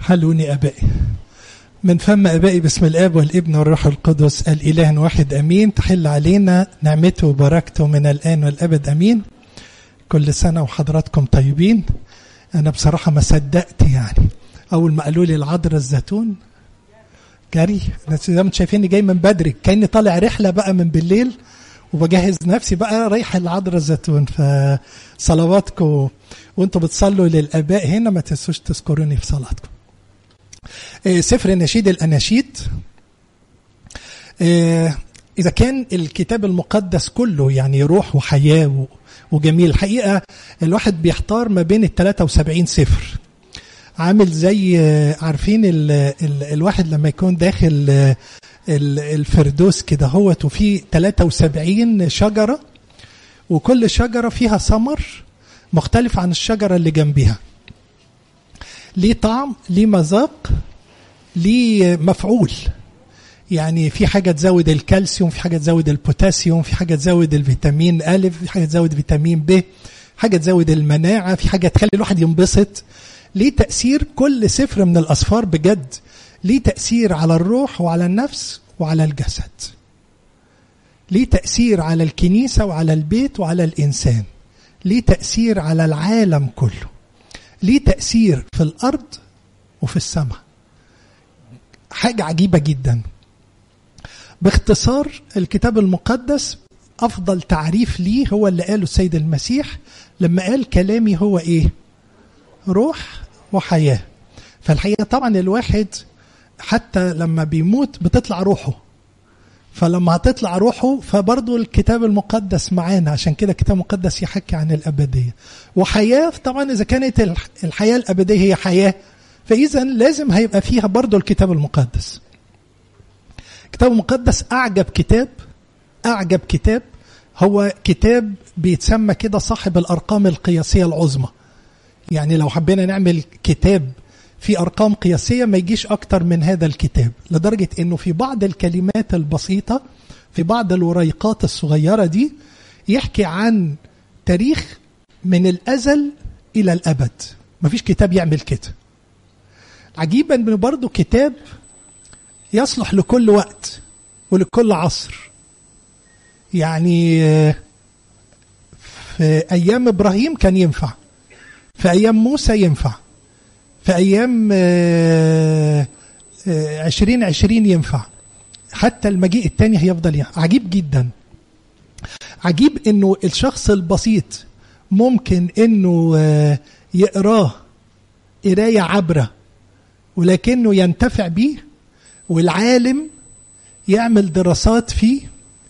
حلوني أبائي من فم أبائي باسم الآب والابن والروح القدس الإله واحد أمين تحل علينا نعمته وبركته من الآن والأبد أمين كل سنة وحضراتكم طيبين أنا بصراحة ما صدقت يعني أول ما قالوا لي العذراء الزيتون جري زي ما انتم شايفيني جاي من بدري كاني طالع رحله بقى من بالليل وبجهز نفسي بقى رايح العذراء الزيتون فصلواتكم وانتم بتصلوا للاباء هنا ما تنسوش تذكروني في صلاتكم. سفر نشيد الاناشيد اذا كان الكتاب المقدس كله يعني روح وحياه وجميل الحقيقه الواحد بيحتار ما بين ال 73 سفر عامل زي عارفين ال ال الواحد لما يكون داخل الفردوس كده هوت وفي 73 شجره وكل شجره فيها ثمر مختلف عن الشجره اللي جنبها ليه طعم ليه مذاق ليه مفعول يعني في حاجة تزود الكالسيوم في حاجة تزود البوتاسيوم في حاجة تزود الفيتامين أ في حاجة تزود فيتامين ب حاجة تزود المناعة في حاجة تخلي الواحد ينبسط ليه تأثير كل سفر من الأسفار بجد ليه تأثير على الروح وعلى النفس وعلى الجسد ليه تأثير على الكنيسة وعلى البيت وعلى الإنسان ليه تأثير على العالم كله ليه تأثير في الأرض وفي السماء حاجة عجيبة جدا باختصار الكتاب المقدس أفضل تعريف ليه هو اللي قاله السيد المسيح لما قال كلامي هو إيه روح وحياة فالحقيقة طبعا الواحد حتى لما بيموت بتطلع روحه فلما هتطلع روحه فبرضه الكتاب المقدس معانا عشان كده الكتاب المقدس يحكي عن الأبدية وحياة طبعا إذا كانت الحياة الأبدية هي حياة فإذا لازم هيبقى فيها برضه الكتاب المقدس الكتاب المقدس أعجب كتاب أعجب كتاب هو كتاب بيتسمى كده صاحب الأرقام القياسية العظمى يعني لو حبينا نعمل كتاب في ارقام قياسيه ما يجيش اكتر من هذا الكتاب لدرجه انه في بعض الكلمات البسيطه في بعض الوريقات الصغيره دي يحكي عن تاريخ من الازل الى الابد ما فيش كتاب يعمل كده عجيبا انه برضه كتاب يصلح لكل وقت ولكل عصر يعني في ايام ابراهيم كان ينفع في ايام موسى ينفع في ايام عشرين عشرين ينفع حتى المجيء الثاني هيفضل ينفع. عجيب جدا عجيب انه الشخص البسيط ممكن انه يقراه قرايه عبره ولكنه ينتفع بيه والعالم يعمل دراسات فيه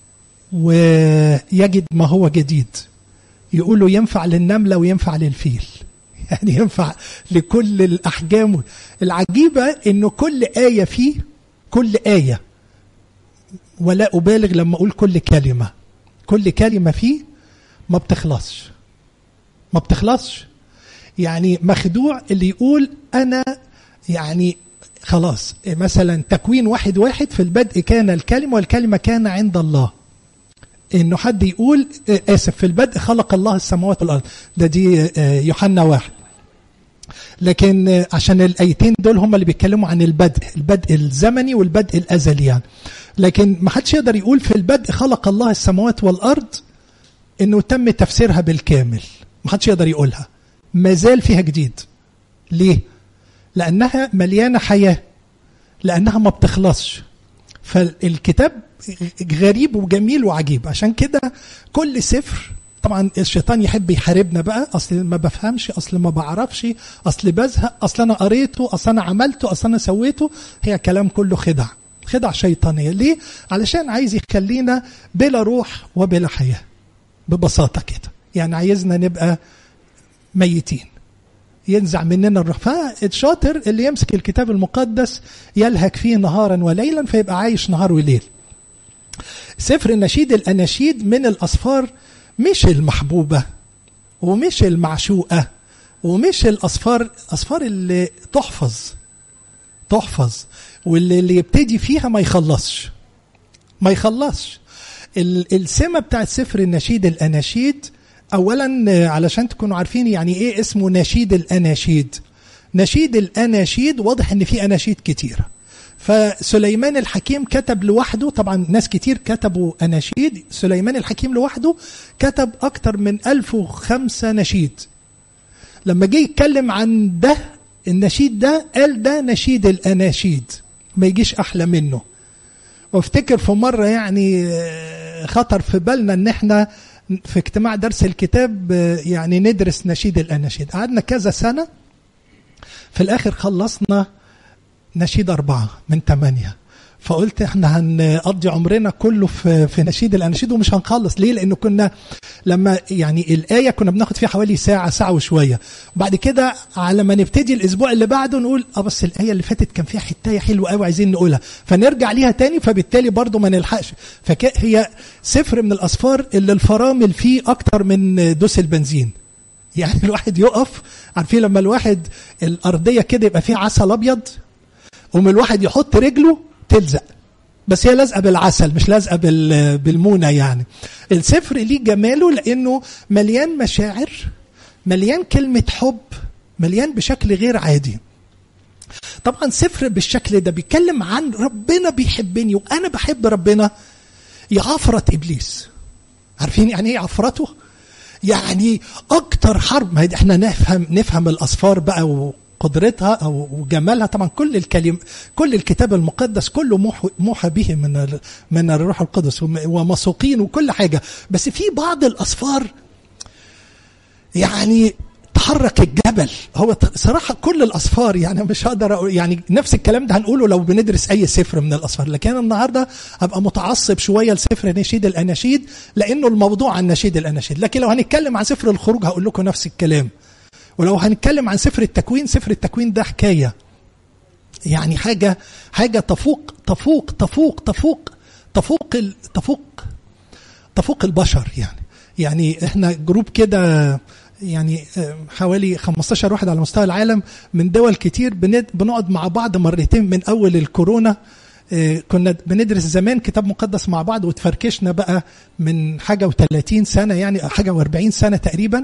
ويجد ما هو جديد يقولوا ينفع للنمله وينفع للفيل يعني ينفع لكل الأحجام العجيبة أنه كل آية فيه كل آية ولا أبالغ لما أقول كل كلمة كل كلمة فيه ما بتخلصش ما بتخلصش يعني مخدوع اللي يقول أنا يعني خلاص مثلا تكوين واحد واحد في البدء كان الكلمة والكلمة كان عند الله انه حد يقول اسف في البدء خلق الله السماوات والارض ده دي يوحنا واحد لكن عشان الايتين دول هم اللي بيتكلموا عن البدء البدء الزمني والبدء الازلي يعني لكن ما حدش يقدر يقول في البدء خلق الله السماوات والارض انه تم تفسيرها بالكامل ما حدش يقدر يقولها ما زال فيها جديد ليه لانها مليانه حياه لانها ما بتخلصش فالكتاب غريب وجميل وعجيب عشان كده كل سفر طبعا الشيطان يحب يحاربنا بقى اصل ما بفهمش اصل ما بعرفش اصل بزهق اصل انا قريته اصل انا عملته اصل انا سويته هي كلام كله خدع خدع شيطانيه ليه علشان عايز يخلينا بلا روح وبلا حياه ببساطه كده يعني عايزنا نبقى ميتين ينزع مننا الروح فالشاطر اللي يمسك الكتاب المقدس يلهك فيه نهارا وليلا فيبقى عايش نهار وليل سفر النشيد الاناشيد من الاسفار مش المحبوبة ومش المعشوقة ومش الأصفار أصفار اللي تحفظ تحفظ واللي اللي يبتدي فيها ما يخلصش ما يخلصش السمة بتاعت سفر النشيد الأناشيد أولا علشان تكونوا عارفين يعني إيه اسمه نشيد الأناشيد نشيد الاناشيد واضح ان في اناشيد كتيره فسليمان الحكيم كتب لوحده طبعا ناس كتير كتبوا اناشيد سليمان الحكيم لوحده كتب اكتر من 1005 نشيد لما جه يتكلم عن ده النشيد ده قال ده نشيد الاناشيد ما يجيش احلى منه وافتكر في مره يعني آه، خطر في بالنا ان احنا في اجتماع درس الكتاب آه، يعني ندرس نشيد الاناشيد قعدنا كذا سنه في الاخر خلصنا نشيد اربعه من ثمانيه فقلت احنا هنقضي عمرنا كله في في نشيد الاناشيد ومش هنخلص ليه لانه كنا لما يعني الايه كنا بناخد فيها حوالي ساعه ساعه وشويه وبعد كده على ما نبتدي الاسبوع اللي بعده نقول اه بس الايه اللي فاتت كان فيها حتايه حلوه قوي عايزين نقولها فنرجع ليها تاني فبالتالي برضه ما نلحقش فهي سفر من الاسفار اللي الفرامل فيه اكتر من دوس البنزين يعني الواحد يقف عارفين لما الواحد الارضيه كده يبقى فيها عسل ابيض ومن الواحد يحط رجله تلزق بس هي لازقه بالعسل مش لازقه بالمونه يعني السفر ليه جماله لانه مليان مشاعر مليان كلمه حب مليان بشكل غير عادي طبعا سفر بالشكل ده بيتكلم عن ربنا بيحبني وانا بحب ربنا يعفرة ابليس عارفين يعني ايه عفرته يعني اكتر حرب ما احنا نفهم نفهم الاصفار بقى قدرتها او جمالها طبعا كل الكلم كل الكتاب المقدس كله موحى به من من الروح القدس ومسوقين وكل حاجه بس في بعض الاسفار يعني تحرك الجبل هو صراحة كل الأسفار يعني مش هقدر يعني نفس الكلام ده هنقوله لو بندرس أي سفر من الأسفار لكن النهاردة هبقى متعصب شوية لسفر نشيد الأناشيد لأنه الموضوع عن نشيد الأناشيد لكن لو هنتكلم عن سفر الخروج هقول لكم نفس الكلام ولو هنتكلم عن سفر التكوين سفر التكوين ده حكايه يعني حاجه حاجه تفوق تفوق تفوق تفوق تفوق تفوق تفوق البشر يعني يعني احنا جروب كده يعني آه، حوالي 15 واحد على مستوى العالم من دول كتير بنقعد مع بعض مرتين من اول الكورونا آه، كنا بندرس زمان كتاب مقدس مع بعض وتفركشنا بقى من حاجه و30 سنه يعني حاجه و40 سنه تقريبا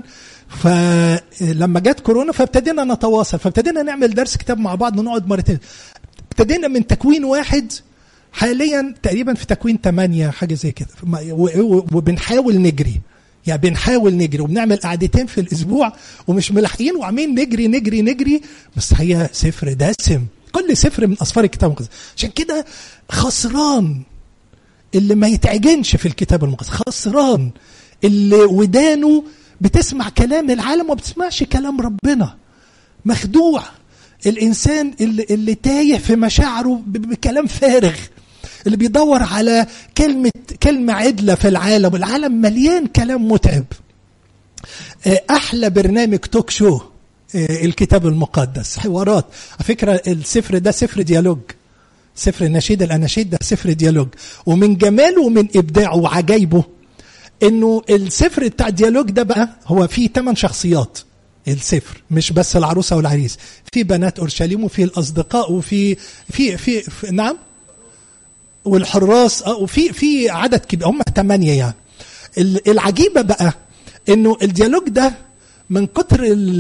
فلما جت كورونا فابتدينا نتواصل فابتدينا نعمل درس كتاب مع بعض ونقعد مرتين ابتدينا من تكوين واحد حاليا تقريبا في تكوين ثمانية حاجة زي كده وبنحاول نجري يعني بنحاول نجري وبنعمل قعدتين في الاسبوع ومش ملاحقين وعمالين نجري نجري نجري بس هي سفر دسم كل سفر من اسفار الكتاب المقدس عشان كده خسران اللي ما يتعجنش في الكتاب المقدس خسران اللي ودانه بتسمع كلام العالم وما بتسمعش كلام ربنا مخدوع الانسان اللي, اللي تايه في مشاعره بكلام فارغ اللي بيدور على كلمة كلمة عدلة في العالم العالم مليان كلام متعب آه، أحلى برنامج توك شو آه، الكتاب المقدس حوارات على فكرة السفر ده سفر ديالوج سفر النشيد الأناشيد ده سفر ديالوج ومن جماله ومن إبداعه وعجايبه انه السفر بتاع الديالوج ده بقى هو فيه ثمان شخصيات السفر مش بس العروسه والعريس في بنات اورشليم وفي الاصدقاء وفي في في, في نعم والحراس آه، وفي في عدد كبير هم ثمانيه يعني العجيبه بقى انه الديالوج ده من كتر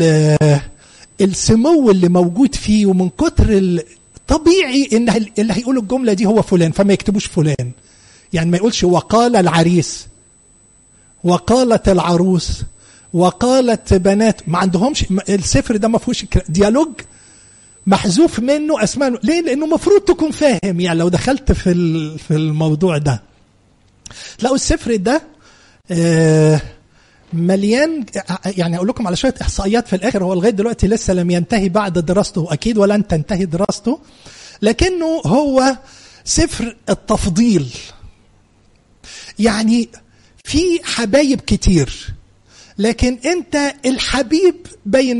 السمو اللي موجود فيه ومن كتر طبيعي ان اللي هيقول الجمله دي هو فلان فما يكتبوش فلان يعني ما يقولش وقال العريس وقالت العروس وقالت بنات ما عندهمش السفر ده ما فيهوش ديالوج محذوف منه اسماء ليه لانه المفروض تكون فاهم يعني لو دخلت في في الموضوع ده لو السفر ده آه، مليان يعني اقول لكم على شويه احصائيات في الاخر هو لغايه دلوقتي لسه لم ينتهي بعد دراسته اكيد ولن تنتهي دراسته لكنه هو سفر التفضيل يعني في حبايب كتير لكن انت الحبيب بين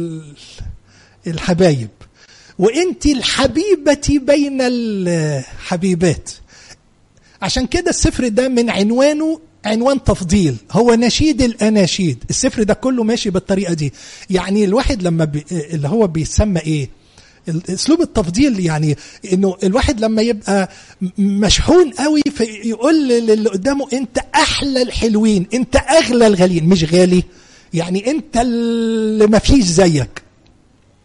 الحبايب وانت الحبيبة بين الحبيبات عشان كده السفر ده من عنوانه عنوان تفضيل هو نشيد الاناشيد السفر ده كله ماشي بالطريقه دي يعني الواحد لما بي اللي هو بيسمى ايه اسلوب التفضيل يعني انه الواحد لما يبقى مشحون قوي فيقول للي قدامه انت احلى الحلوين انت اغلى الغاليين مش غالي يعني انت اللي ما فيش زيك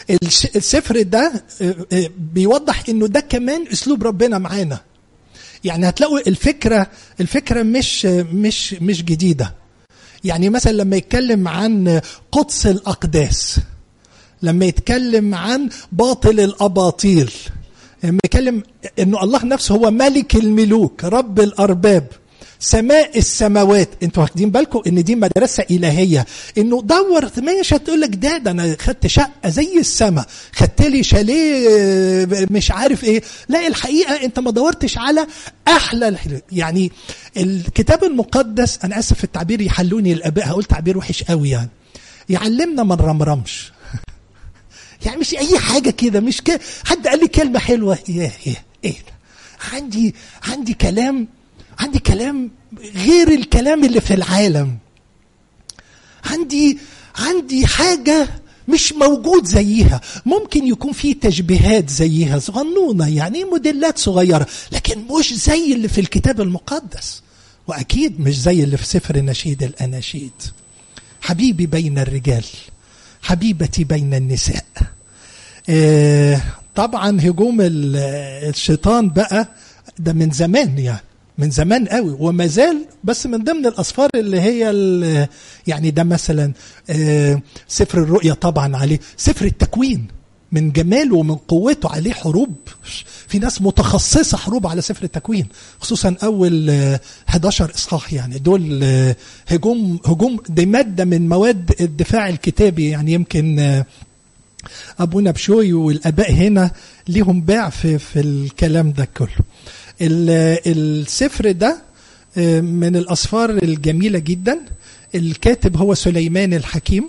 السفر ده بيوضح انه ده كمان اسلوب ربنا معانا يعني هتلاقوا الفكره الفكره مش مش مش جديده يعني مثلا لما يتكلم عن قدس الاقداس لما يتكلم عن باطل الاباطيل لما يتكلم انه الله نفسه هو ملك الملوك رب الارباب سماء السماوات انتوا واخدين بالكم ان دي مدرسه الهيه انه دور ماشي هتقول لك ده ده انا خدت شقه زي السماء خدت لي شاليه مش عارف ايه لا الحقيقه انت ما دورتش على احلى يعني الكتاب المقدس انا اسف في التعبير يحلوني الاباء هقول تعبير وحش قوي يعني يعلمنا ما نرمرمش يعني مش اي حاجه كده مش كده حد قال لي كلمه حلوه ايه ايه ايه عندي عندي كلام عندي كلام غير الكلام اللي في العالم عندي عندي حاجة مش موجود زيها ممكن يكون في تشبيهات زيها صغنونة يعني موديلات صغيرة لكن مش زي اللي في الكتاب المقدس وأكيد مش زي اللي في سفر نشيد الأناشيد حبيبي بين الرجال حبيبتي بين النساء آه طبعا هجوم الشيطان بقى ده من زمان يعني من زمان قوي وما زال بس من ضمن الاسفار اللي هي يعني ده مثلا سفر الرؤيا طبعا عليه سفر التكوين من جماله ومن قوته عليه حروب في ناس متخصصة حروب على سفر التكوين خصوصا أول 11 إصحاح يعني دول هجوم هجوم دي مادة من مواد الدفاع الكتابي يعني يمكن أبونا بشوي والآباء هنا ليهم باع في, في الكلام ده كله السفر ده من الأسفار الجميلة جدا الكاتب هو سليمان الحكيم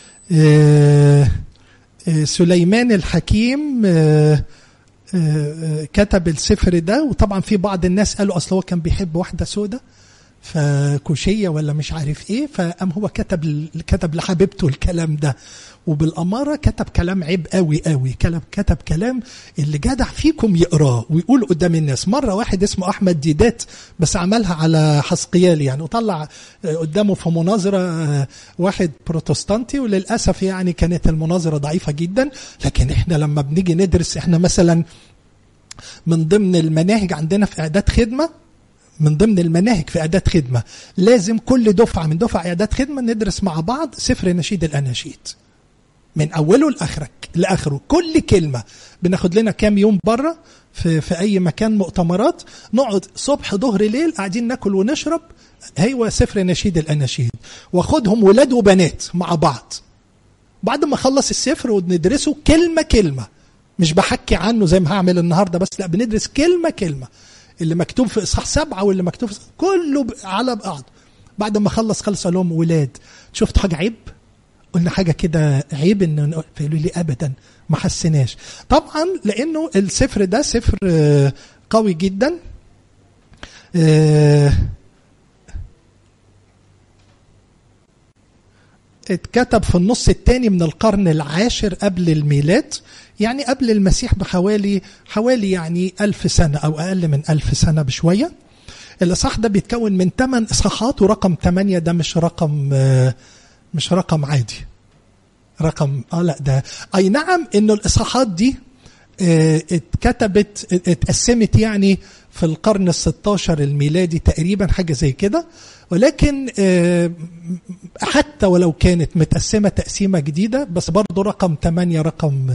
سليمان الحكيم كتب السفر ده وطبعا في بعض الناس قالوا اصل هو كان بيحب واحده سودة فكوشيه ولا مش عارف ايه فقام هو كتب كتب لحبيبته الكلام ده وبالاماره كتب كلام عيب قوي قوي كتب كتب كلام اللي جدع فيكم يقراه ويقول قدام الناس مره واحد اسمه احمد ديدات بس عملها على حسقيال يعني وطلع قدامه في مناظره واحد بروتستانتي وللاسف يعني كانت المناظره ضعيفه جدا لكن احنا لما بنيجي ندرس احنا مثلا من ضمن المناهج عندنا في اعداد خدمه من ضمن المناهج في اعداد خدمه لازم كل دفعه من دفعه اعداد خدمه ندرس مع بعض سفر نشيد الاناشيد من اوله لاخرك لاخره كل كلمه بناخد لنا كام يوم بره في في اي مكان مؤتمرات نقعد صبح ظهر ليل قاعدين ناكل ونشرب هو سفر نشيد الاناشيد واخدهم ولاد وبنات مع بعض بعد ما اخلص السفر وندرسه كلمه كلمه مش بحكي عنه زي ما هعمل النهارده بس لا بندرس كلمه كلمه اللي مكتوب في اصحاح سبعه واللي مكتوب في كله على بعض بعد ما خلص خلص قال لهم ولاد شفت حاجه عيب؟ قلنا حاجه كده عيب ان فقالوا لي ابدا ما حسناش طبعا لانه السفر ده سفر قوي جدا اتكتب في النص الثاني من القرن العاشر قبل الميلاد يعني قبل المسيح بحوالي حوالي يعني ألف سنة أو أقل من ألف سنة بشوية الإصحاح ده بيتكون من ثمان إصحاحات ورقم ثمانية ده مش رقم مش رقم عادي رقم اه لا ده اي نعم انه الاصحاحات دي اه اتكتبت اتقسمت يعني في القرن ال 16 الميلادي تقريبا حاجه زي كده ولكن اه حتى ولو كانت متقسمه تقسيمه جديده بس برضه رقم 8 رقم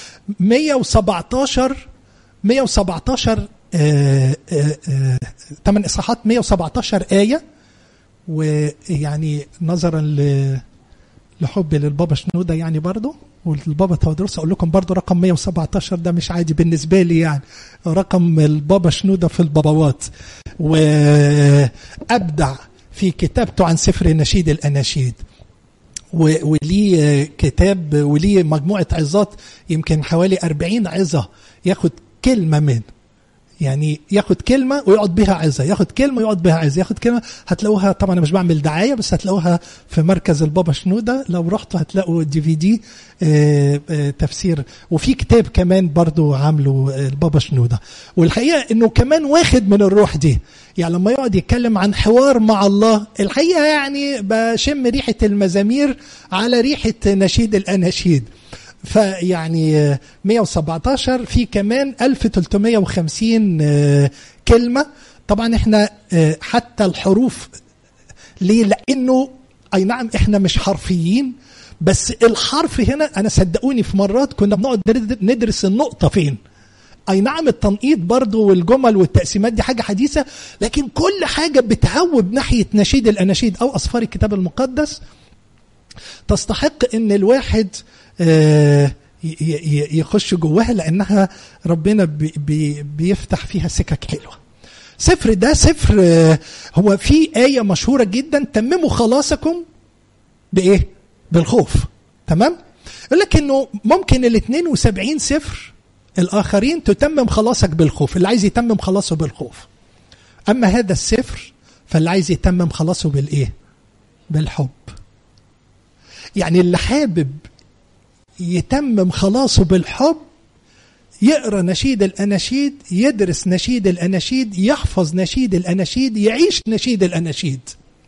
117 117 اه اه 8 اصحاحات 117 ايه ويعني نظرا ل لحبي للبابا شنوده يعني برضه والبابا تودروس اقول لكم برضه رقم 117 ده مش عادي بالنسبه لي يعني رقم البابا شنوده في الباباوات وابدع في كتابته عن سفر نشيد الاناشيد وليه كتاب وليه مجموعه عظات يمكن حوالي 40 عظه ياخد كلمه من يعني ياخد كلمه ويقعد بها عزه ياخد كلمه ويقعد بها عزه ياخد كلمه هتلاقوها طبعا انا مش بعمل دعايه بس هتلاقوها في مركز البابا شنوده لو رحتوا هتلاقوا دي في دي تفسير وفي كتاب كمان برضو عامله البابا شنوده والحقيقه انه كمان واخد من الروح دي يعني لما يقعد يتكلم عن حوار مع الله الحقيقه يعني بشم ريحه المزامير على ريحه نشيد الاناشيد فيعني 117 في كمان 1350 كلمة طبعا احنا حتى الحروف ليه لانه اي نعم احنا مش حرفيين بس الحرف هنا انا صدقوني في مرات كنا بنقعد ندرس النقطه فين اي نعم التنقيط برضو والجمل والتقسيمات دي حاجه حديثه لكن كل حاجه بتهوب ناحيه نشيد الاناشيد او اصفار الكتاب المقدس تستحق ان الواحد يخش جواها لانها ربنا بي بيفتح فيها سكك حلوه سفر ده سفر هو فيه آية مشهورة جدا تمموا خلاصكم بإيه؟ بالخوف تمام؟ يقول لك إنه ممكن ال 72 سفر الآخرين تتمم خلاصك بالخوف اللي عايز يتمم خلاصه بالخوف أما هذا السفر فاللي عايز يتمم خلاصه بالإيه؟ بالحب يعني اللي حابب يتمم خلاصه بالحب يقرا نشيد الاناشيد يدرس نشيد الاناشيد يحفظ نشيد الاناشيد يعيش نشيد الاناشيد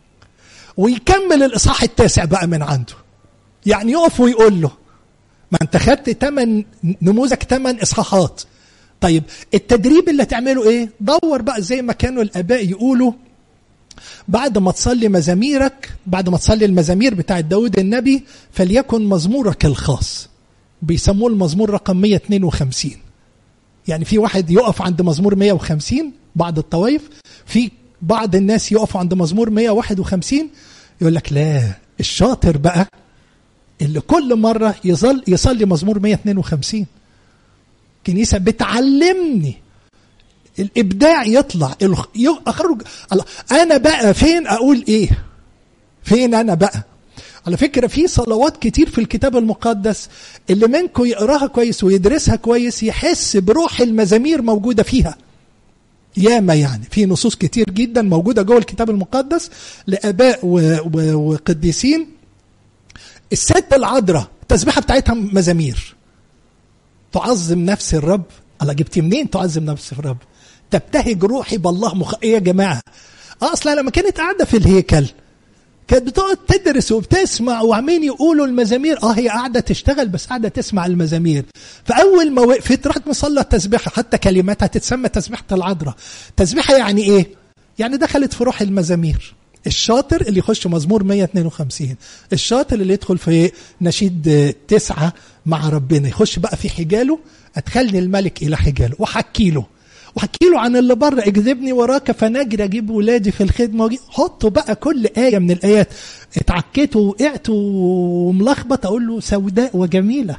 ويكمل الاصحاح التاسع بقى من عنده يعني يقف ويقول له ما انت خدت تمن نموذج تمن اصحاحات طيب التدريب اللي هتعمله ايه دور بقى زي ما كانوا الاباء يقولوا بعد ما تصلي مزاميرك بعد ما تصلي المزامير بتاعه داود النبي فليكن مزمورك الخاص بيسموه المزمور رقم 152 يعني في واحد يقف عند مزمور 150 بعض الطوائف في بعض الناس يقفوا عند مزمور 151 يقول لك لا الشاطر بقى اللي كل مرة يظل يصلي مزمور 152 كنيسة بتعلمني الإبداع يطلع أخرج الله أنا بقى فين أقول إيه فين أنا بقى على فكرة في صلوات كتير في الكتاب المقدس اللي منكم يقراها كويس ويدرسها كويس يحس بروح المزامير موجودة فيها ياما يعني في نصوص كتير جدا موجودة جوه الكتاب المقدس لآباء وقديسين الست العذراء التسبيحة بتاعتها مزامير تعظم نفس الرب الله جبتي منين تعظم نفس الرب تبتهج روحي بالله مخ ايه يا جماعه اصلا لما كانت قاعده في الهيكل كانت بتقعد تدرس وبتسمع وعمين يقولوا المزامير اه هي قاعده تشتغل بس قاعده تسمع المزامير فاول ما وقفت راحت مصلى التسبيحه حتى كلماتها تتسمى تسبيحه العذراء تسبيحه يعني ايه يعني دخلت في روح المزامير الشاطر اللي يخش مزمور 152 الشاطر اللي يدخل في نشيد تسعة مع ربنا يخش بقى في حجاله ادخلني الملك الى حجاله وحكي له وحكي له عن اللي بره اجذبني وراك فنجري اجيب ولادي في الخدمه وجي حطوا بقى كل ايه من الايات اتعكيت ووقعت وملخبط اقول له سوداء وجميله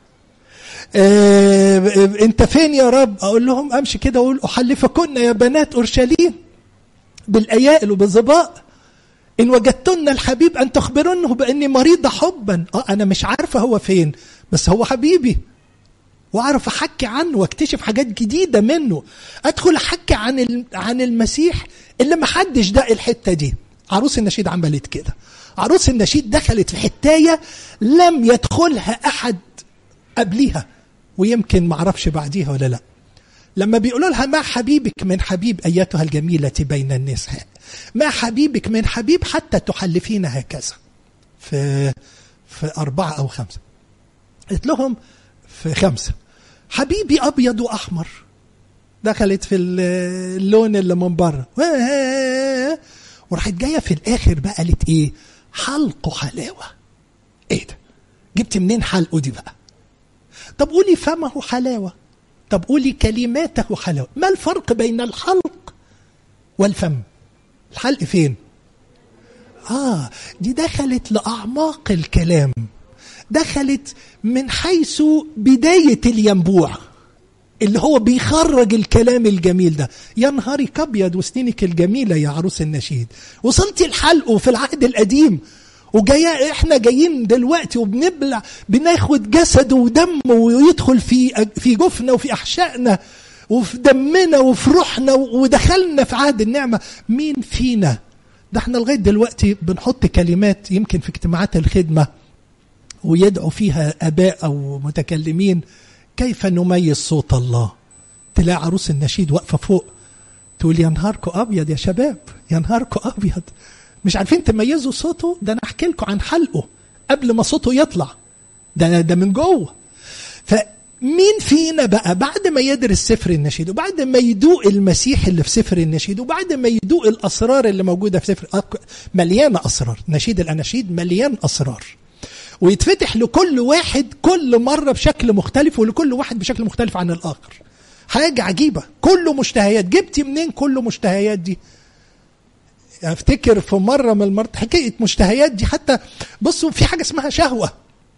اه انت فين يا رب اقول لهم امشي كده اقول احلفكن يا بنات اورشليم بالايائل وبالظباء ان وجدتن الحبيب ان تخبرنه باني مريضه حبا اه انا مش عارفه هو فين بس هو حبيبي واعرف احكي عنه واكتشف حاجات جديده منه ادخل احكي عن عن المسيح اللي ما حدش داق الحته دي عروس النشيد عملت كده عروس النشيد دخلت في حتايه لم يدخلها احد قبليها ويمكن ما اعرفش بعديها ولا لا لما بيقولوا لها ما حبيبك من حبيب ايتها الجميله بين النساء ما حبيبك من حبيب حتى تحلفين هكذا في في أربعة أو خمسة قلت لهم في خمسة حبيبي أبيض وأحمر دخلت في اللون اللي من بره وراحت جاية في الآخر بقى قالت إيه حلقه حلاوة إيه ده جبت منين حلقه دي بقى طب قولي فمه حلاوة طب قولي كلماته حلاوة ما الفرق بين الحلق والفم الحلق فين آه دي دخلت لأعماق الكلام دخلت من حيث بداية الينبوع اللي هو بيخرج الكلام الجميل ده يا نهارك ابيض وسنينك الجميله يا عروس النشيد وصلتي الحلق في العهد القديم وجاي احنا جايين دلوقتي وبنبلع بناخد جسده ودمه ويدخل في في جفنا وفي احشائنا وفي دمنا وفي روحنا ودخلنا في عهد النعمه مين فينا ده احنا لغايه دلوقتي بنحط كلمات يمكن في اجتماعات الخدمه ويدعو فيها اباء او متكلمين كيف نميز صوت الله تلاقي عروس النشيد واقفه فوق تقول يا نهاركم ابيض يا شباب يا نهاركم ابيض مش عارفين تميزوا صوته ده انا احكي لكم عن حلقه قبل ما صوته يطلع ده ده من جوه فمين فينا بقى بعد ما يدرس سفر النشيد وبعد ما يدوق المسيح اللي في سفر النشيد وبعد ما يدوق الاسرار اللي موجوده في سفر مليانه اسرار نشيد الاناشيد مليان اسرار ويتفتح لكل واحد كل مره بشكل مختلف ولكل واحد بشكل مختلف عن الاخر حاجه عجيبه كله مشتهيات جبتي منين كل مشتهيات دي افتكر في مره من المرات حكايه مشتهيات دي حتى بصوا في حاجه اسمها شهوه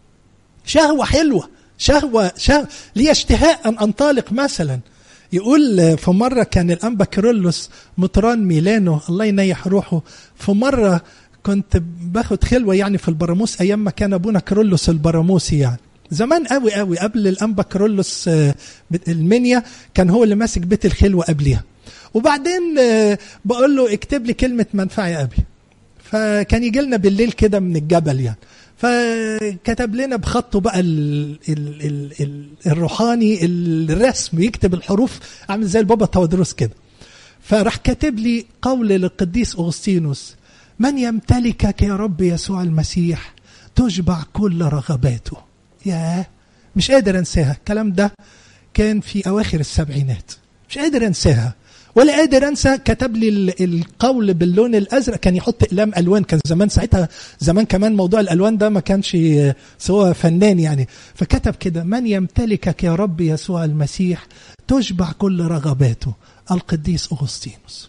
شهوه حلوه شهوه شهوه لي اشتهاء ان انطلق مثلا يقول في مرة كان الأنبا كيرلس مطران ميلانو الله ينيح روحه في مرة كنت باخد خلوة يعني في البراموس أيام ما كان أبونا كيرلس البراموسي يعني زمان قوي قوي قبل الأنبا كيرلس المنيا كان هو اللي ماسك بيت الخلوة قبلها وبعدين بقول له اكتب لي كلمة منفعة يا أبي فكان يجي لنا بالليل كده من الجبل يعني فكتب لنا بخطه بقى ال ال ال ال الروحاني الرسم يكتب الحروف عامل زي البابا تودروس كده فراح كاتب لي قول للقديس أغسطينوس من يمتلكك يا رب يسوع المسيح تشبع كل رغباته ياه مش قادر انساها الكلام ده كان في اواخر السبعينات مش قادر انساها ولا قادر انسى كتب لي القول باللون الازرق كان يحط اقلام الوان كان زمان ساعتها زمان كمان موضوع الالوان ده ما كانش سواء فنان يعني فكتب كده من يمتلكك يا رب يسوع المسيح تشبع كل رغباته القديس اغسطينوس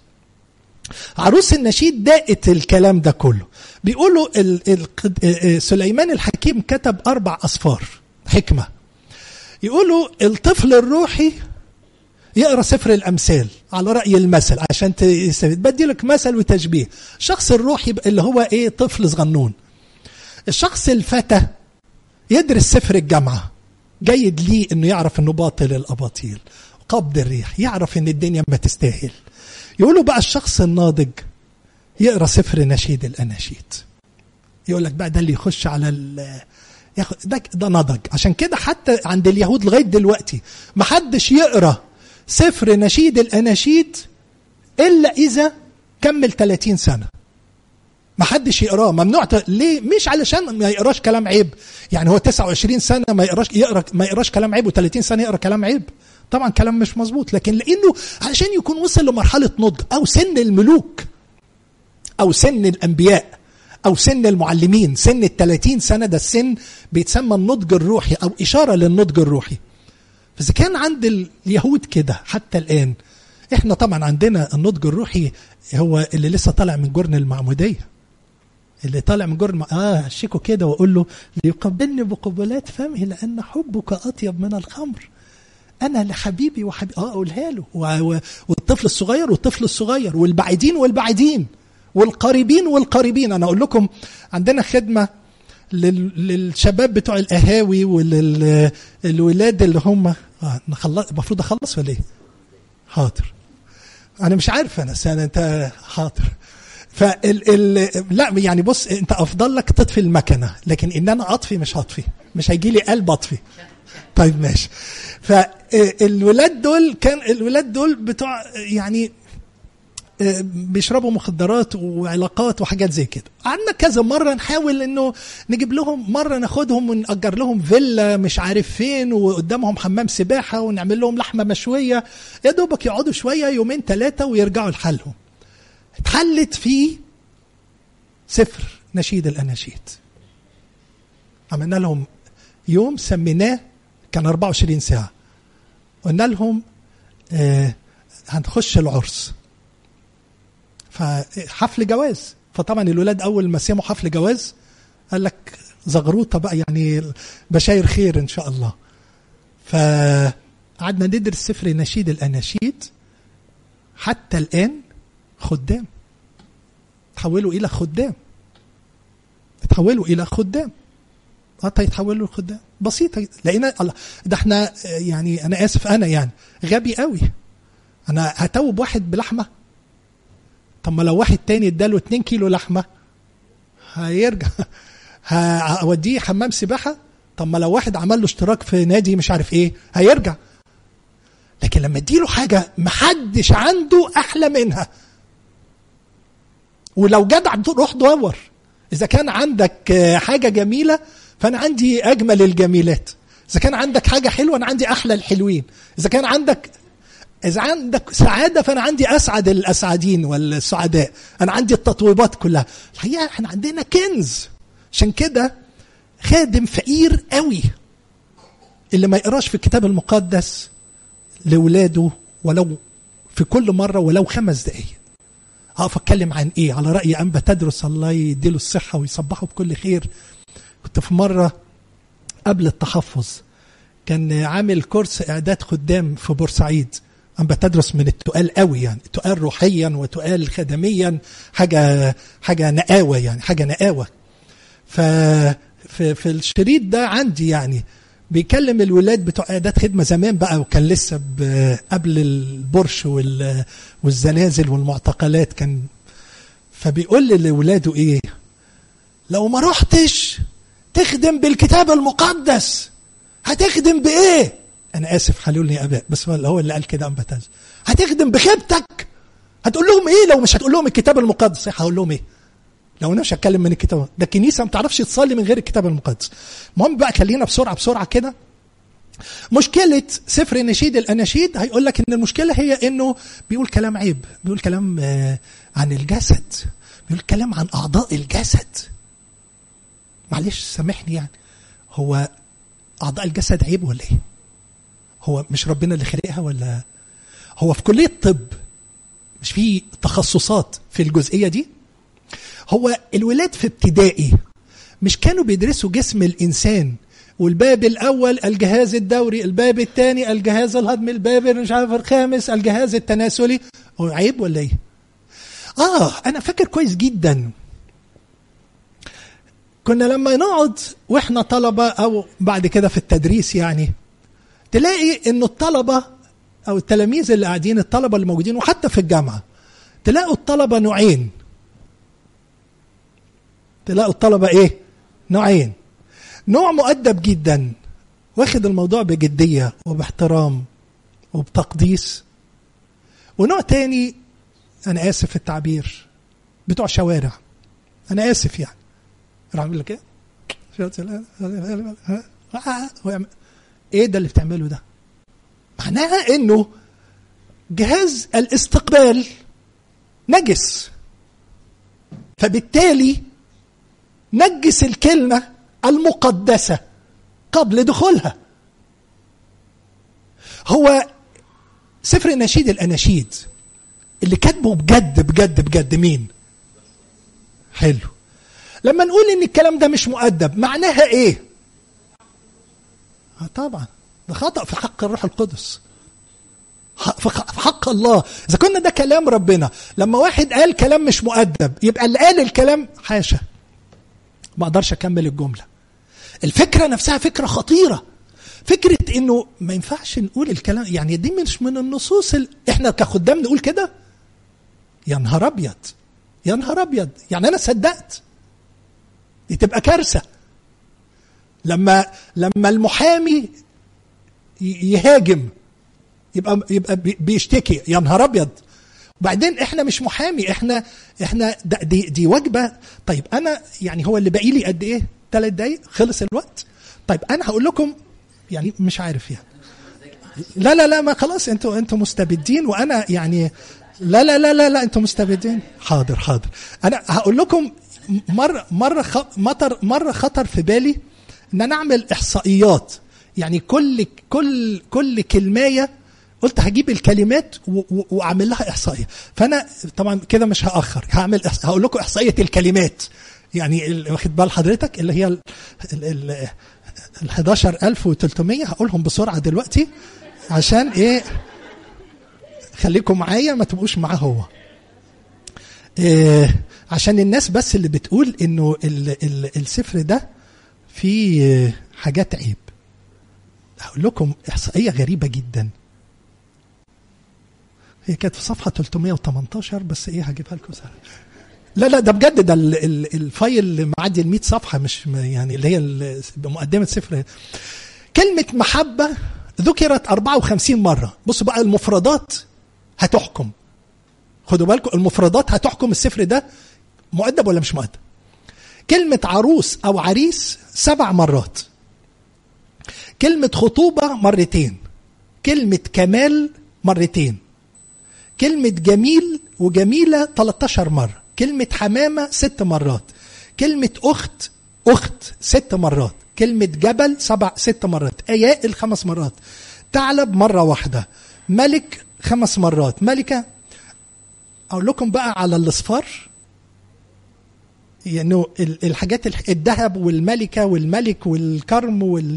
عروس النشيد داقت الكلام ده كله بيقولوا ال ال سليمان الحكيم كتب اربع اصفار حكمه يقولوا الطفل الروحي يقرا سفر الامثال على راي المثل عشان تستفيد بدي لك مثل وتشبيه الشخص الروحي اللي هو ايه طفل صغنون الشخص الفتى يدرس سفر الجامعه جيد ليه انه يعرف انه باطل الاباطيل قبض الريح يعرف ان الدنيا ما تستاهل يقولوا بقى الشخص الناضج يقرا سفر نشيد الاناشيد يقول لك بقى ده اللي يخش على ال ياخد ده ده نضج عشان كده حتى عند اليهود لغايه دلوقتي ما حدش يقرا سفر نشيد الاناشيد الا اذا كمل 30 سنه ما حدش يقراه ممنوع ت... ليه مش علشان ما يقراش كلام عيب يعني هو 29 سنه ما يقراش يقرا ما يقراش كلام عيب و30 سنه يقرا كلام عيب طبعا كلام مش مظبوط لكن لانه علشان يكون وصل لمرحله نضج او سن الملوك او سن الانبياء او سن المعلمين سن ال 30 سنه ده السن بيتسمى النضج الروحي او اشاره للنضج الروحي فاذا كان عند اليهود كده حتى الان احنا طبعا عندنا النضج الروحي هو اللي لسه طالع من جرن المعموديه اللي طالع من جرن اه اشيكه كده واقول له ليقبلني بقبلات فمه لان حبك اطيب من الخمر انا لحبيبي وحبيبي اه اقولها له والطفل الصغير والطفل الصغير والبعيدين والبعيدين والقريبين والقريبين انا اقول لكم عندنا خدمه للشباب بتوع القهاوي وللولاد اللي هم اه المفروض اخلص ولا ايه؟ حاضر انا مش عارف انا سنة انت حاضر فال ال لا يعني بص انت افضل لك تطفي المكنه لكن ان انا اطفي مش هطفي مش هيجي لي قلب اطفي طيب ماشي فالولاد دول كان الولاد دول بتوع يعني بيشربوا مخدرات وعلاقات وحاجات زي كده قعدنا كذا مرة نحاول انه نجيب لهم مرة ناخدهم ونأجر لهم فيلا مش عارف فين وقدامهم حمام سباحة ونعمل لهم لحمة مشوية يا دوبك يقعدوا شوية يومين ثلاثة ويرجعوا لحالهم اتحلت في سفر نشيد الأناشيد عملنا لهم يوم سميناه كان 24 ساعة قلنا لهم آه هنخش العرس فحفل جواز فطبعا الولاد اول ما سمعوا حفل جواز قال لك زغروطه بقى يعني بشاير خير ان شاء الله فقعدنا ندرس سفر نشيد الاناشيد حتى الان خدام تحولوا الى خدام تحولوا الى خدام اه يتحولوا لخدام بسيطه لقينا الله ده احنا يعني انا اسف انا يعني غبي قوي انا هتوب واحد بلحمه طب ما لو واحد تاني اداله 2 كيلو لحمه هيرجع هوديه حمام سباحه طب ما لو واحد عمل له اشتراك في نادي مش عارف ايه هيرجع لكن لما اديله حاجه محدش عنده احلى منها ولو جدع روح دور اذا كان عندك حاجه جميله فانا عندي اجمل الجميلات اذا كان عندك حاجه حلوه انا عندي احلى الحلوين اذا كان عندك اذا عندك سعاده فانا عندي اسعد الاسعدين والسعداء انا عندي التطويبات كلها الحقيقه احنا عندنا كنز عشان كده خادم فقير قوي اللي ما يقراش في الكتاب المقدس لاولاده ولو في كل مره ولو خمس دقائق اقف اتكلم عن ايه على راي انبا تدرس الله يديله الصحه ويصبحه بكل خير كنت في مره قبل التحفظ كان عامل كورس اعداد خدام في بورسعيد أما تدرس من التقال قوي يعني تقال روحيا وتقال خدميا حاجة حاجة نقاوة يعني حاجة نقاوة ف في, في الشريط ده عندي يعني بيكلم الولاد بتوع اعداد خدمه زمان بقى وكان لسه قبل البرش والزلازل والمعتقلات كان فبيقول لاولاده ايه لو ما رحتش تخدم بالكتاب المقدس هتخدم بايه انا اسف حلولني اباء بس هو اللي قال كده امبتاز هتخدم بخيبتك هتقول لهم ايه لو مش هتقول لهم الكتاب المقدس هقول لهم ايه لو انا مش هتكلم من الكتاب ده الكنيسه ما تعرفش تصلي من غير الكتاب المقدس المهم بقى خلينا بسرعه بسرعه كده مشكلة سفر نشيد الأناشيد هيقول لك إن المشكلة هي إنه بيقول كلام عيب، بيقول كلام عن الجسد، بيقول كلام عن أعضاء الجسد. معلش سامحني يعني هو أعضاء الجسد عيب ولا إيه؟ هو مش ربنا اللي خلقها ولا هو في كلية طب مش في تخصصات في الجزئية دي؟ هو الولاد في ابتدائي مش كانوا بيدرسوا جسم الانسان والباب الاول الجهاز الدوري الباب الثاني الجهاز الهضمي الباب مش عارف الخامس الجهاز التناسلي هو عيب ولا ايه اه انا فاكر كويس جدا كنا لما نقعد واحنا طلبه او بعد كده في التدريس يعني تلاقي انه الطلبه او التلاميذ اللي قاعدين الطلبه اللي موجودين وحتى في الجامعه تلاقوا الطلبه نوعين تلاقوا الطلبة إيه؟ نوعين نوع مؤدب جدا واخد الموضوع بجدية وباحترام وبتقديس ونوع تاني أنا آسف في التعبير بتوع شوارع أنا آسف يعني راح أقول لك إيه؟ إيه ده اللي بتعمله ده؟ معناها إنه جهاز الاستقبال نجس فبالتالي نجس الكلمة المقدسة قبل دخولها هو سفر النشيد الأناشيد اللي كاتبه بجد بجد بجد مين حلو لما نقول ان الكلام ده مش مؤدب معناها ايه آه طبعا ده خطأ في حق الروح القدس في حق الله اذا كنا ده كلام ربنا لما واحد قال كلام مش مؤدب يبقى اللي قال الكلام حاشا ما اقدرش اكمل الجمله الفكره نفسها فكره خطيره فكره انه ما ينفعش نقول الكلام يعني دي مش من النصوص ال... احنا كخدام نقول كده يا نهار ابيض يا نهار ابيض يعني انا صدقت دي تبقى كارثه لما لما المحامي يهاجم يبقى يبقى بيشتكي يا نهار ابيض وبعدين احنا مش محامي احنا احنا دي دي وجبه طيب انا يعني هو اللي باقي لي قد ايه؟ ثلاث دقايق خلص الوقت طيب انا هقول لكم يعني مش عارف يعني لا لا لا ما خلاص انتوا انتوا مستبدين وانا يعني لا لا لا لا لا انتوا مستبدين حاضر حاضر انا هقول لكم مره مره خ... مطر مره خطر في بالي ان انا اعمل احصائيات يعني كل كل كل كلمايه قلت هجيب الكلمات واعمل لها احصائيه فانا طبعا كده مش هاخر هعمل هقول لكم احصائيه الكلمات يعني واخد بال حضرتك اللي هي ال ال ال 11300 هقولهم بسرعه دلوقتي عشان ايه خليكم معايا ما تبقوش معاه هو إيه عشان الناس بس اللي بتقول انه ال ال السفر ده فيه حاجات عيب هقول لكم احصائيه غريبه جدا هي كانت في صفحه 318 بس ايه هجيبها لكم سهل لا لا ده بجد ده الفايل اللي معدي ال 100 صفحه مش يعني اللي هي مقدمه سفر كلمه محبه ذكرت 54 مره بصوا بقى المفردات هتحكم خدوا بالكم المفردات هتحكم السفر ده مؤدب ولا مش مؤدب كلمة عروس أو عريس سبع مرات كلمة خطوبة مرتين كلمة كمال مرتين كلمة جميل وجميلة 13 مرة كلمة حمامة ست مرات كلمة أخت أخت ست مرات كلمة جبل سبع ست مرات أيائل خمس مرات ثعلب مرة واحدة ملك خمس مرات ملكة أقول لكم بقى على الأصفار يعني الحاجات الذهب والملكة والملك والكرم وال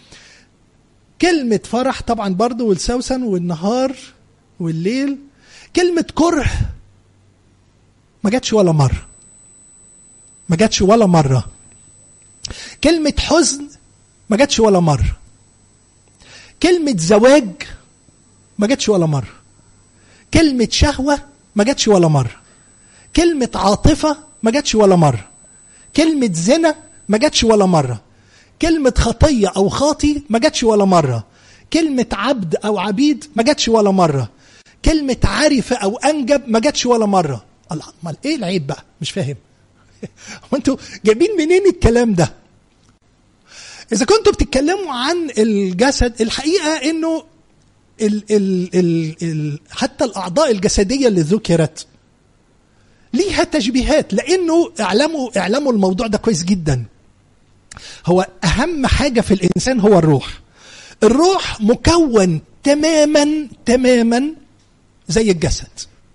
كلمة فرح طبعا برضو والسوسن والنهار والليل كلمة كره ما جاتش ولا مرة ما جاتش ولا مرة كلمة حزن ما جاتش ولا مرة كلمة زواج ما جاتش ولا مرة كلمة شهوة ما جاتش ولا مرة كلمة عاطفة ما جاتش ولا مرة كلمة زنا ما جاتش ولا مرة كلمة خطية أو خاطي ما جاتش ولا مرة كلمة عبد أو عبيد ما جاتش ولا مرة كلمة عارفة أو أنجب ما جاتش ولا مرة الله امال ايه العيب بقى مش فاهم وانتوا جايبين منين الكلام ده اذا كنتوا بتتكلموا عن الجسد الحقيقه انه ال ال ال ال حتى الاعضاء الجسديه اللي ذكرت ليها تشبيهات لانه اعلموا اعلموا الموضوع ده كويس جدا هو اهم حاجه في الانسان هو الروح الروح مكون تماما تماما زي الجسد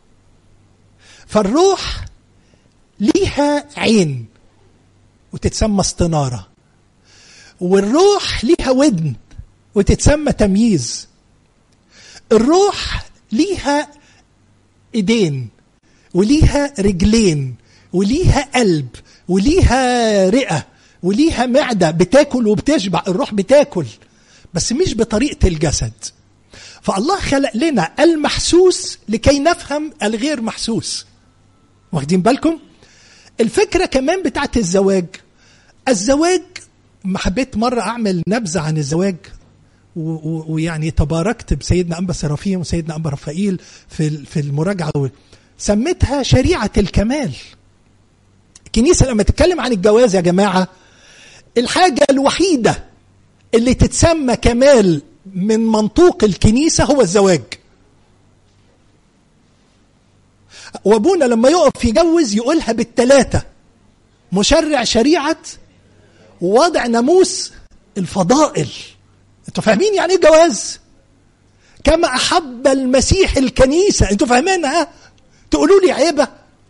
فالروح ليها عين وتتسمى استناره والروح ليها ودن وتتسمى تمييز الروح ليها ايدين وليها رجلين وليها قلب وليها رئه وليها معده بتاكل وبتشبع الروح بتاكل بس مش بطريقه الجسد فالله خلق لنا المحسوس لكي نفهم الغير محسوس واخدين بالكم الفكره كمان بتاعت الزواج الزواج ما حبيت مرة أعمل نبذة عن الزواج ويعني تباركت بسيدنا أنبا سرافيم وسيدنا أنبا رفائيل في في المراجعة سميتها شريعة الكمال الكنيسة لما تتكلم عن الجواز يا جماعة الحاجة الوحيدة اللي تتسمى كمال من منطوق الكنيسة هو الزواج وابونا لما يقف يجوز يقولها بالثلاثة مشرع شريعة ووضع ناموس الفضائل انتوا فاهمين يعني ايه جواز كما احب المسيح الكنيسه انتوا فاهمينها تقولوا لي عيبه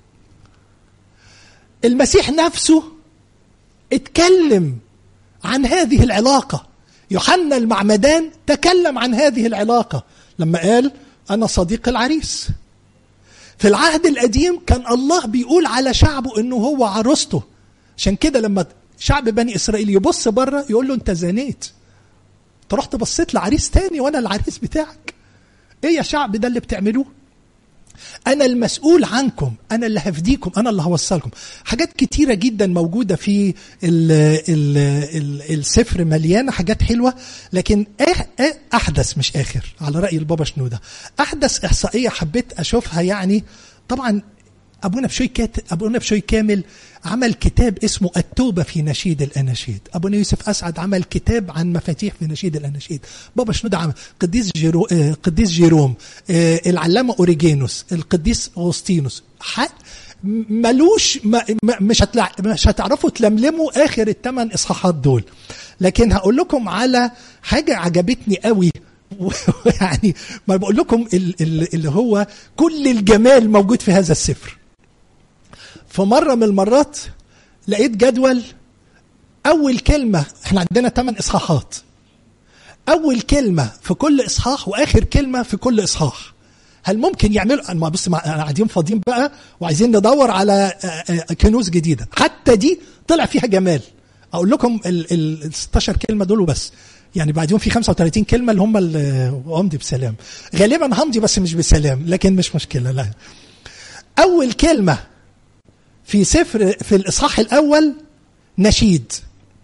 المسيح نفسه اتكلم عن هذه العلاقه يوحنا المعمدان تكلم عن هذه العلاقه لما قال انا صديق العريس في العهد القديم كان الله بيقول على شعبه انه هو عروسته عشان كده لما شعب بني اسرائيل يبص بره يقول له انت زنيت انت رحت بصيت لعريس تاني وانا العريس بتاعك ايه يا شعب ده اللي بتعملوه انا المسؤول عنكم انا اللي هفديكم انا اللي هوصلكم حاجات كتيره جدا موجوده في ال ال ال السفر مليانه حاجات حلوه لكن إيه احدث مش اخر على راي البابا شنوده احدث احصائيه حبيت اشوفها يعني طبعا ابونا بشوي كات ابونا بشوي كامل عمل كتاب اسمه التوبة في نشيد الأناشيد أبونا يوسف أسعد عمل كتاب عن مفاتيح في نشيد الأناشيد بابا شنودة عمل قديس جيرو آه قديس جيروم آه العلامة أوريجينوس القديس أغسطينوس ملوش ما مش هتلع... مش هتعرفوا تلملموا اخر الثمان اصحاحات دول لكن هقول لكم على حاجه عجبتني قوي يعني ما بقول لكم اللي هو كل الجمال موجود في هذا السفر فمرة من المرات لقيت جدول أول كلمة احنا عندنا ثمان إصحاحات أول كلمة في كل إصحاح وآخر كلمة في كل إصحاح هل ممكن يعملوا ما بص قاعدين فاضيين بقى وعايزين ندور على كنوز جديدة حتى دي طلع فيها جمال أقول لكم ال 16 كلمة دول وبس يعني بعدين في 35 كلمة اللي هم همضي بسلام غالبا همضي بس مش بسلام لكن مش مشكلة لا أول كلمة في سفر في الإصحاح الأول نشيد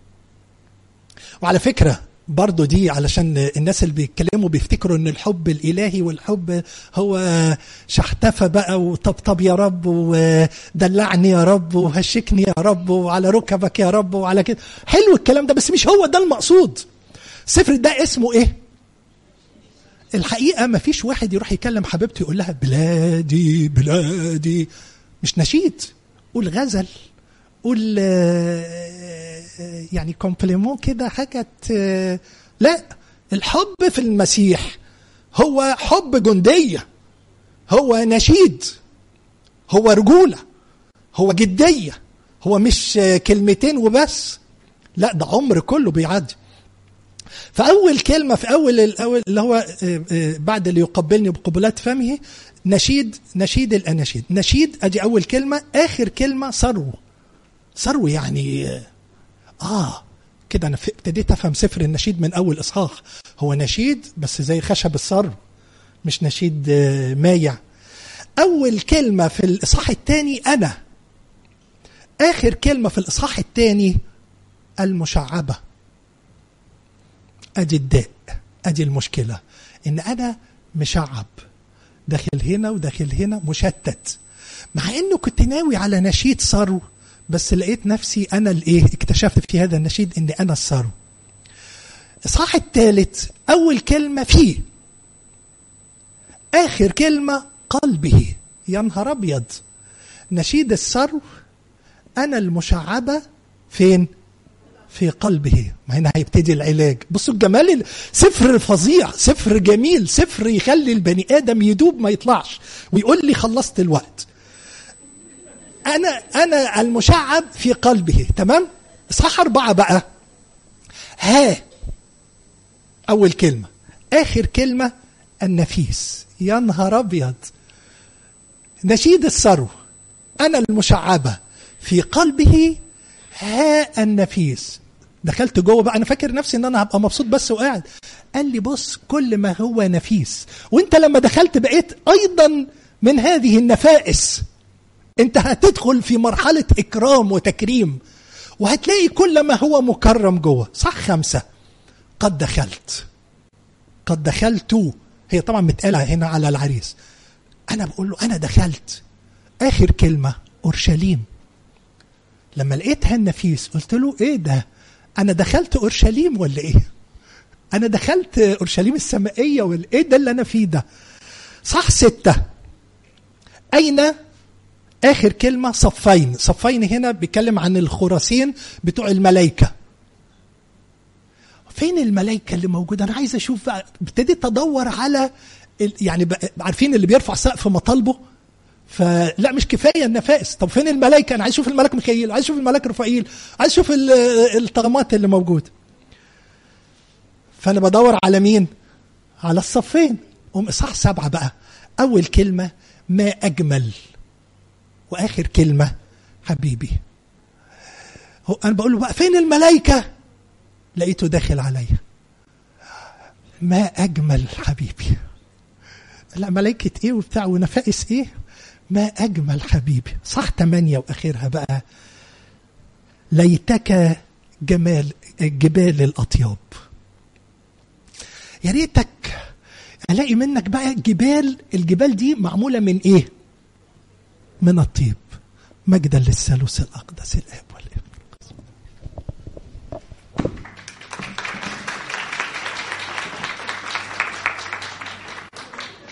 وعلى فكرة برضو دي علشان الناس اللي بيتكلموا بيفتكروا ان الحب الالهي والحب هو شحتفى بقى وطبطب يا رب ودلعني يا رب وهشكني يا رب وعلى ركبك يا رب وعلى كده حلو الكلام ده بس مش هو ده المقصود السفر ده اسمه ايه الحقيقه ما فيش واحد يروح يكلم حبيبته يقول لها بلادي بلادي مش نشيد قول غزل قول آه، يعني كومبليمون كده حاجه آه، لا الحب في المسيح هو حب جنديه هو نشيد هو رجوله هو جديه هو مش كلمتين وبس لا ده عمر كله بيعدي فاول كلمه في اول الاول اللي هو آه، آه، بعد اللي يقبلني بقبلات فمه نشيد نشيد الاناشيد نشيد ادي اول كلمه اخر كلمه ثروه ثروه يعني اه, آه كده انا ف- ابتديت افهم سفر النشيد من اول اصحاح هو نشيد بس زي خشب الثرو مش نشيد آه، مايع اول كلمه في الاصحاح الثاني انا اخر كلمه في الاصحاح الثاني المشعبه ادي الداء ادي المشكله ان انا مشعب داخل هنا وداخل هنا مشتت مع انه كنت ناوي على نشيد ثرو بس لقيت نفسي انا الايه اكتشفت في هذا النشيد ان انا الثرو الاصحاح الثالث اول كلمه فيه اخر كلمه قلبه يا نهار ابيض نشيد الثرو انا المشعبه فين في قلبه ما هنا هيبتدي العلاج بصوا الجمال سفر فظيع سفر جميل سفر يخلي البني ادم يدوب ما يطلعش ويقول لي خلصت الوقت انا انا المشعب في قلبه تمام اصحاح اربعه بقى ها اول كلمه اخر كلمه النفيس يا نهار ابيض نشيد الثرو انا المشعبه في قلبه ها النفيس دخلت جوه بقى انا فاكر نفسي ان انا هبقى مبسوط بس وقاعد قال لي بص كل ما هو نفيس وانت لما دخلت بقيت ايضا من هذه النفائس انت هتدخل في مرحله اكرام وتكريم وهتلاقي كل ما هو مكرم جوه صح خمسه قد دخلت قد دخلت هي طبعا متقالة هنا على العريس انا بقول له انا دخلت اخر كلمه اورشليم لما لقيتها النفيس قلت له ايه ده انا دخلت اورشليم ولا ايه انا دخلت اورشليم السمائيه ولا ايه ده اللي انا فيه ده صح ستة اين اخر كلمه صفين صفين هنا بيتكلم عن الخراسين بتوع الملائكه فين الملائكه اللي موجوده انا عايز اشوف بقى ابتديت ادور على ال- يعني بقى- عارفين اللي بيرفع سقف مطالبه فلا مش كفايه النفائس طب فين الملائكه انا عايز اشوف الملك ميخائيل عايز اشوف الملك رفائيل عايز اشوف ال- الطغمات اللي موجوده فانا بدور على مين على الصفين قوم اصحاح سبعه بقى اول كلمه ما اجمل واخر كلمه حبيبي هو انا بقول له بقى فين الملائكه لقيته داخل عليا ما اجمل حبيبي لا ملائكه ايه وبتاع ونفائس ايه ما اجمل حبيبي صح تمانية واخرها بقى ليتك جمال جبال الاطياب يا ريتك الاقي منك بقى جبال الجبال دي معموله من ايه من الطيب مجدا للثالوث الاقدس الاب